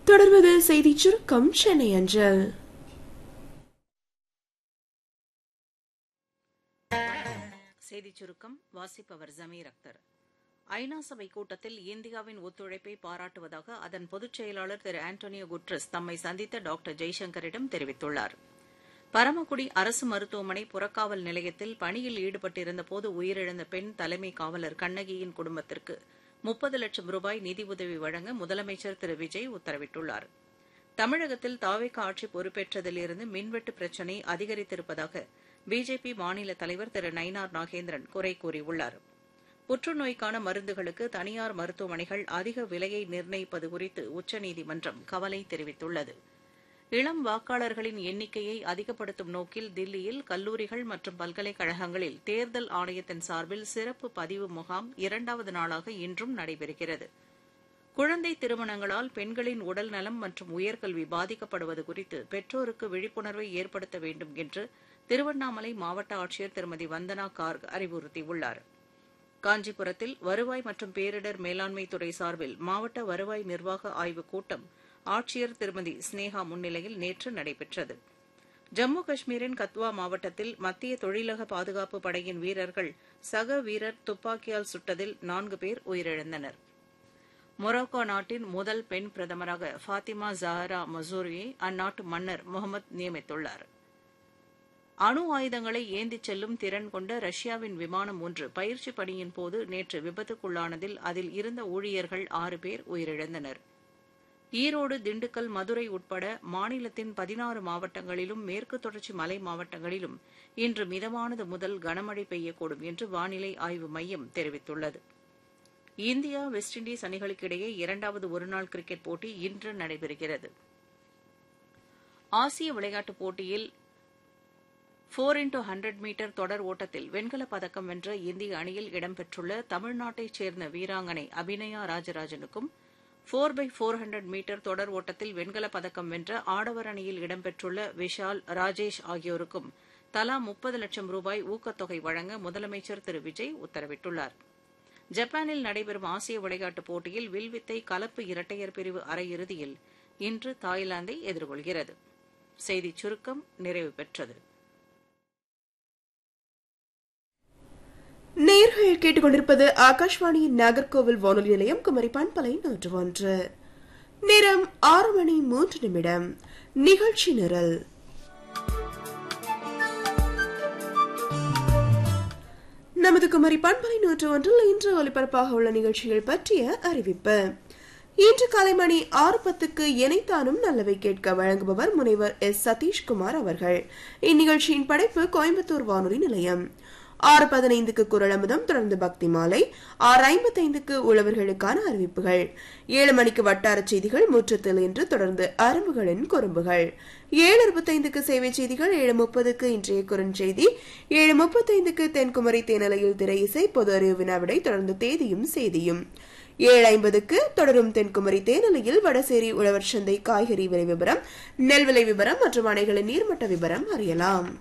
தொடர்வது செய்திச் சுருக்கம் சென்னை அஞ்சல் செய்திச் சுருக்கம் வாசிப்பவர் ஜமீர் அக்தர் ஐநா சபை கூட்டத்தில் இந்தியாவின் ஒத்துழைப்பை பாராட்டுவதாக அதன் பொதுச் செயலாளர் திரு ஆண்டோனியோ குட்ரஸ் தம்மை சந்தித்த டாக்டர் ஜெய்சங்கரிடம் தெரிவித்துள்ளார் பரமக்குடி அரசு மருத்துவமனை புறக்காவல் நிலையத்தில் பணியில் ஈடுபட்டிருந்தபோது உயிரிழந்த பெண் தலைமை காவலர் கண்ணகியின் குடும்பத்திற்கு முப்பது லட்சம் ரூபாய் நிதியுதவி வழங்க முதலமைச்சர் திரு விஜய் உத்தரவிட்டுள்ளார் தமிழகத்தில் தாவேக ஆட்சி பொறுப்பேற்றதிலிருந்து மின்வெட்டு பிரச்சினை அதிகரித்திருப்பதாக பிஜேபி மாநில தலைவர் திரு நயினார் நாகேந்திரன் குறை கூறியுள்ளார் புற்றுநோய்க்கான மருந்துகளுக்கு தனியார் மருத்துவமனைகள் அதிக விலையை நிர்ணயிப்பது குறித்து உச்சநீதிமன்றம் கவலை தெரிவித்துள்ளது இளம் வாக்காளர்களின் எண்ணிக்கையை அதிகப்படுத்தும் நோக்கில் தில்லியில் கல்லூரிகள் மற்றும் பல்கலைக்கழகங்களில் தேர்தல் ஆணையத்தின் சார்பில் சிறப்பு பதிவு முகாம் இரண்டாவது நாளாக இன்றும் நடைபெறுகிறது குழந்தை திருமணங்களால் பெண்களின் உடல் நலம் மற்றும் உயர்கல்வி பாதிக்கப்படுவது குறித்து பெற்றோருக்கு விழிப்புணர்வை ஏற்படுத்த வேண்டும் என்று திருவண்ணாமலை மாவட்ட ஆட்சியர் திருமதி வந்தனா கார்க் அறிவுறுத்தியுள்ளார் காஞ்சிபுரத்தில் வருவாய் மற்றும் பேரிடர் மேலாண்மை துறை சார்பில் மாவட்ட வருவாய் நிர்வாக ஆய்வுக் கூட்டம் ஆட்சியர் திருமதி ஸ்னேகா முன்னிலையில் நேற்று நடைபெற்றது ஜம்மு காஷ்மீரின் கத்வா மாவட்டத்தில் மத்திய தொழிலக பாதுகாப்பு படையின் வீரர்கள் சக வீரர் துப்பாக்கியால் சுட்டதில் நான்கு பேர் உயிரிழந்தனர் மொரோக்கோ நாட்டின் முதல் பெண் பிரதமராக ஃபாத்திமா ஜஹரா மசூரியை அந்நாட்டு மன்னர் முகமது நியமித்துள்ளார் அணு ஆயுதங்களை ஏந்திச் செல்லும் திறன் கொண்ட ரஷ்யாவின் விமானம் ஒன்று பயிற்சி பணியின் போது நேற்று விபத்துக்குள்ளானதில் அதில் இருந்த ஊழியர்கள் ஆறு பேர் உயிரிழந்தனர் ஈரோடு திண்டுக்கல் மதுரை உட்பட மாநிலத்தின் பதினாறு மாவட்டங்களிலும் மேற்கு தொடர்ச்சி மலை மாவட்டங்களிலும் இன்று மிதமானது முதல் கனமழை பெய்யக்கூடும் என்று வானிலை ஆய்வு மையம் தெரிவித்துள்ளது இந்தியா வெஸ்ட் இண்டீஸ் அணிகளுக்கிடையே இரண்டாவது ஒருநாள் கிரிக்கெட் போட்டி இன்று நடைபெறுகிறது ஆசிய விளையாட்டுப் போட்டியில் போர் இன்டூ ஹண்ட்ரட் மீட்டர் தொடர் ஓட்டத்தில் வெண்கலப் பதக்கம் வென்ற இந்திய அணியில் இடம்பெற்றுள்ள தமிழ்நாட்டைச் சேர்ந்த வீராங்கனை அபிநயா ராஜராஜனுக்கும் four by four hundred metre தொடர் ஓட்டத்தில் வெண்கலப் பதக்கம் வென்ற ஆடவர் அணியில் இடம்பெற்றுள்ள விஷால் ராஜேஷ் ஆகியோருக்கும் தலா முப்பது லட்சம் ரூபாய் ஊக்கத்தொகை வழங்க முதலமைச்சர் திரு விஜய் உத்தரவிட்டுள்ளார் ஜப்பானில் நடைபெறும் ஆசிய விளையாட்டுப் போட்டியில் வில்வித்தை கலப்பு இரட்டையர் பிரிவு அரையிறுதியில் இன்று தாய்லாந்தை எதிர்கொள்கிறது செய்திச் சுருக்கம் நிறைவு பெற்றது நேர்கள் கேட்டுக்கொண்டிருப்பது ஆகாஷ்வாணியின் நாகர்கோவில் வானொலி நிலையம் குமரி பண்பலை நூற்று ஒன்று நேரம் ஆறு மணி மூன்று நிமிடம் நிகழ்ச்சி நிரல் நமது குமரி பண்பலை நூற்று ஒன்றில் இன்று ஒலிபரப்பாக உள்ள நிகழ்ச்சிகள் பற்றிய அறிவிப்பு இன்று காலை மணி ஆறு பத்துக்கு இணைத்தானும் நல்லவை கேட்க வழங்குபவர் முனைவர் எஸ் சதீஷ்குமார் அவர்கள் இந்நிகழ்ச்சியின் படைப்பு கோயம்புத்தூர் வானொலி நிலையம் ஆறு பதினைந்துக்கு குரல் அமுதம் தொடர்ந்து பக்தி மாலை ஆறு ஐம்பத்தைந்துக்கு உழவர்களுக்கான அறிவிப்புகள் ஏழு மணிக்கு வட்டார செய்திகள் முற்றத்தில் என்று தொடர்ந்து அரும்புகளின் குறும்புகள் ஏழு இருபத்தைந்துக்கு சேவை செய்திகள் ஏழு முப்பதுக்கு இன்றைய குறுஞ்செய்தி ஏழு முப்பத்தைந்துக்கு தென்குமரி தேனலையில் திரை இசை பொது அறிவு வினாவிடை தொடர்ந்து தேதியும் செய்தியும் ஏழு ஐம்பதுக்கு தொடரும் தென்குமரி தேனலையில் வடசேரி உழவர் சந்தை காய்கறி விலை விவரம் நெல் விலை விவரம் மற்றும் அணைகளின் நீர்மட்ட விவரம் அறியலாம்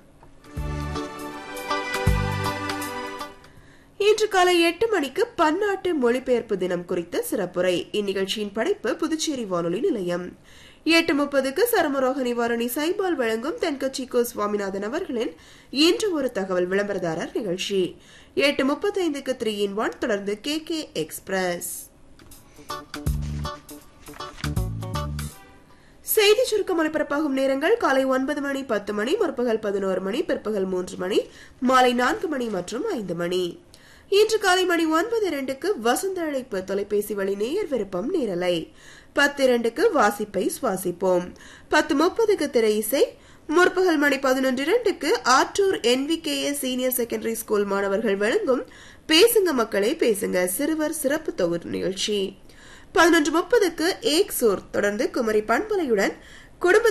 இன்று காலை எட்டு மணிக்கு பன்னாட்டு மொழிபெயர்ப்பு தினம் குறித்த சிறப்புரை இந்நிகழ்ச்சியின் படைப்பு புதுச்சேரி வானொலி நிலையம் எட்டு முப்பதுக்கு சருமரோக நிவாரணி சைபால் வழங்கும் தென்கட்சி கோ சுவாமிநாதன் அவர்களின் இன்று ஒரு தகவல் விளம்பரதாரர் நிகழ்ச்சி எட்டு முப்பத்தைந்துக்கு த்ரீ இன் ஒன் தொடர்ந்து கே கே எக்ஸ்பிரஸ் செய்தி சுருக்கம் ஒலிபரப்பாகும் நேரங்கள் காலை ஒன்பது மணி பத்து மணி முற்பகல் பதினோரு மணி பிற்பகல் மூன்று மணி மாலை நான்கு மணி மற்றும் ஐந்து மணி இன்று காலை மணி ஒன்பது இரண்டுக்கு வசந்த அழைப்பு தொலைபேசி வழி நேயர் விருப்பம் நேரலை பத்து இரண்டுக்கு வாசிப்பை சுவாசிப்போம் பத்து முப்பதுக்கு திரை இசை முற்பகல் மணி பதினொன்று இரண்டுக்கு Attur NVKS senior secondary school மாணவர்கள் வழங்கும் பேசுங்க மக்களே பேசுங்க சிறுவர் சிறப்பு தொகுப்பு நிகழ்ச்சி பதினொன்று முப்பதுக்கு ஏக் சோர் தொடர்ந்து குமரி பண்பலையுடன் குடும்ப